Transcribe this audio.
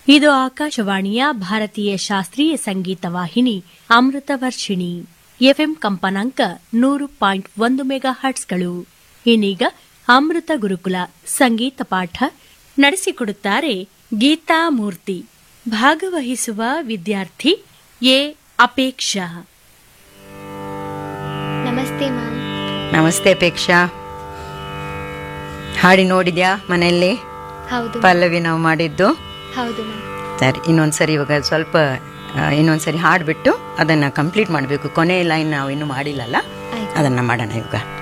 ಇದು ಆಕಾಶವಾಣಿಯ ಭಾರತೀಯ ಶಾಸ್ತ್ರೀಯ ಸಂಗೀತ ವಾಹಿನಿ ಅಮೃತ ವರ್ಷಿಣಿ ಎಫ್ಎಂ ಕಂಪನಾಂಕ ನೂರು ಪಾಯಿಂಟ್ ಒಂದು ಮೆಗಾ ಹರ್ಟ್ಸ್ಗಳು ಇನ್ನೀಗ ಅಮೃತ ಗುರುಕುಲ ಸಂಗೀತ ಪಾಠ ನಡೆಸಿಕೊಡುತ್ತಾರೆ ಗೀತಾ ಮೂರ್ತಿ ಭಾಗವಹಿಸುವ ವಿದ್ಯಾರ್ಥಿ ಎ ಅಪೇಕ್ಷಾ ನಮಸ್ತೆ ಮ್ಯಾಮ್ ನಮಸ್ತೆ ಅಪೇಕ್ಷಾ ಹಾಡಿ ನೋಡಿದ್ಯಾ ಮನೆಯಲ್ಲಿ ಹೌದು ಪಲ್ಲವಿ ನಾವು ಮಾಡಿದ್ದು ಹೌದು ಮ್ಯಾಮ್ ಸರಿ ಇನ್ನೊಂದ್ಸರಿ ಇವಾಗ ಸ್ವಲ್ಪ ಆ, ಇನ್ನೊಂದ್ಸರಿ ಹಾಡ್ಬಿಟ್ಟು ಅದನ್ನ ಕಂಪ್ಲೀಟ್ ಮಾಡಬೇಕು ಕೊನೆ ಲೈನ್ ನಾವು ಇನ್ನೂ ಮಾಡಿಲ್ಲಲ್ಲ ಆಯ್ತು. ಅದನ್ನ ಮಾಡೋಣ ಇವಾಗ